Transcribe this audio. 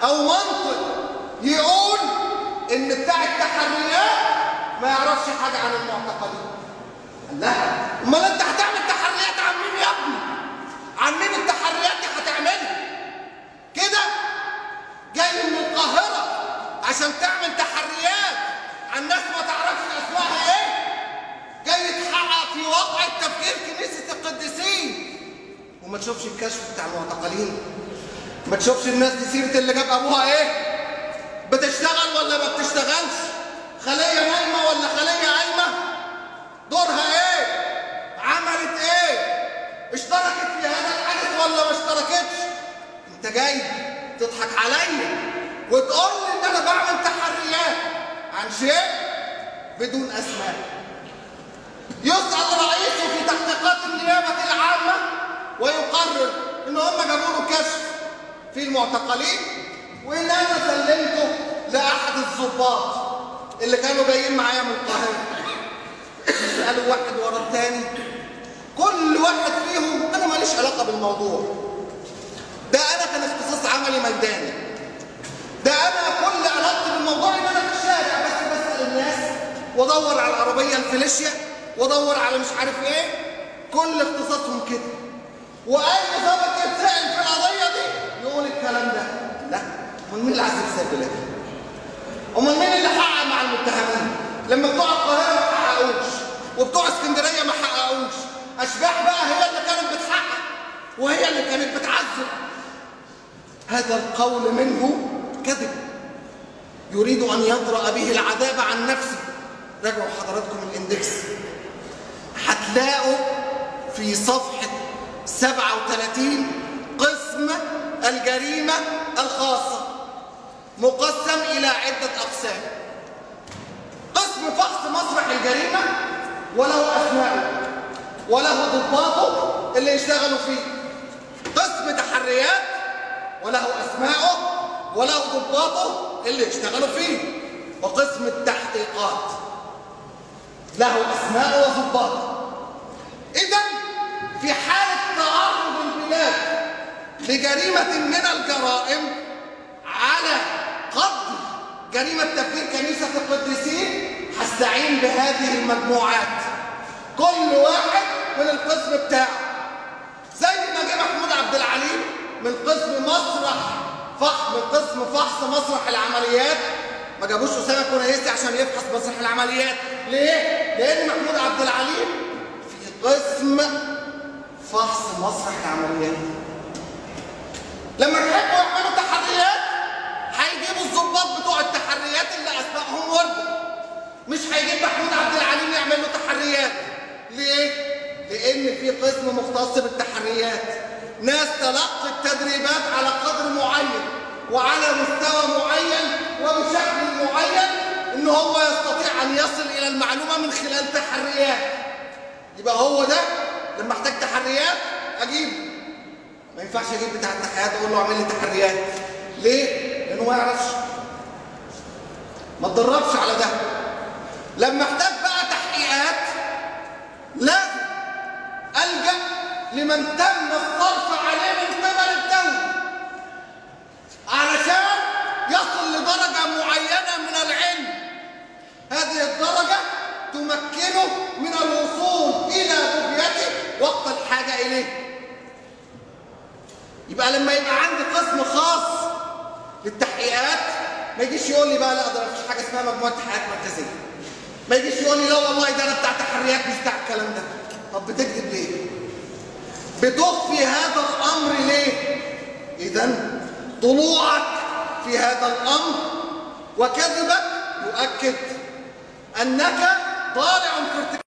او منطق يقول ان بتاع التحريات ما يعرفش حاجه عن المعتقلين لا امال انت هتعمل تحريات عن مين يا ابني عن مين التحريات دي هتعملها كده جاي من القاهره عشان تعمل تحريات عن ناس ما تعرفش اسمائها ايه جاي تحقق في واقع تفكير كنيسه القديسين وما تشوفش الكشف بتاع المعتقلين ما تشوفش الناس دي سيره اللي جاب ابوها ايه بتشتغل ولا ما بتشتغلش خليه نايمه ولا خليه قايمه دورها ايه عملت ايه اشتركت في هذا الحدث ولا ما اشتركتش انت جاي تضحك عليا وتقول لي ان انا بعمل تحريات عن شيء بدون اسماء يسأل رئيسه في تحقيقات النيابة العامة ويقرر ان هم جابوا له كشف في المعتقلين وان انا سلمته لاحد الضباط اللي كانوا جايين معايا من القاهره يسالوا واحد ورا الثاني كل واحد فيهم انا ماليش علاقه بالموضوع ده انا كان اختصاص عملي ميداني ده انا كل علاقتي بالموضوع ان انا في الشارع بس بسال الناس وادور على العربيه الفليشيا وادور على مش عارف ايه كل اختصاصهم كده واي ضابط يتسال في القضيه دي يقول الكلام ده لا امال مين اللي عايز يكسب بلاد امال مين اللي حقق مع المتهمين لما بتوع القاهره ما حققوش وبتوع اسكندريه ما حققوش اشباح بقى هي اللي كانت بتحقق وهي اللي كانت بتعذب هذا القول منه كذب يريد ان يطرا به العذاب عن نفسه راجعوا حضراتكم الاندكس هتلاقوا في صفحه 37 قسم الجريمه الخاصه مقسم إلى عدة أقسام قسم فحص مسرح الجريمة وله أسماءه وله ضباطه اللي يشتغلوا فيه قسم تحريات وله أسماءه وله ضباطه اللي يشتغلوا فيه وقسم التحقيقات له أسماءه وضباطه إذا في حالة تعرض البلاد لجريمة من الجرائم على قدر جريمة تفجير كنيسة القديسين هستعين بهذه المجموعات كل واحد من القسم بتاعه زي ما جه محمود عبد العليم من قسم مسرح فحص من قسم فحص مسرح العمليات ما جابوش اسامه كنيسي عشان يفحص مسرح العمليات ليه؟ لان محمود عبد العليم في قسم فحص مسرح العمليات لما يحبوا يعملوا تحريات هيجيبوا الضباط بتوع التحريات اللي اسمائهم ورده مش هيجيب محمود عبد العليم يعمل له تحريات ليه لان في قسم مختص بالتحريات ناس تلقت التدريبات على قدر معين وعلى مستوى معين وبشكل معين ان هو يستطيع ان يصل الى المعلومه من خلال تحريات يبقى هو ده لما احتاج تحريات اجيب ما ينفعش اجيب بتاع التحريات اقول له اعمل لي تحريات ليه لانه ما يعرفش ما اتدربش على ده لما احتاج بقى تحقيقات لازم الجا لمن تم الصرف عليه من قبل الدوله علشان يصل لدرجه معينه من العلم هذه الدرجه تمكنه من الوصول الى بغيته وقت الحاجه اليه يبقى لما يبقى عندي قسم خاص للتحقيقات ما يجيش يقول لي بقى لا ده مفيش حاجه اسمها مجموعه تحقيقات مركزيه ما يجيش يقول لي لا والله ده انا بتاع تحريات مش بتاع الكلام ده طب بتكذب ليه بتخفي هذا الامر ليه اذا طلوعك في هذا الامر وكذبك يؤكد انك طالع في ارتكاب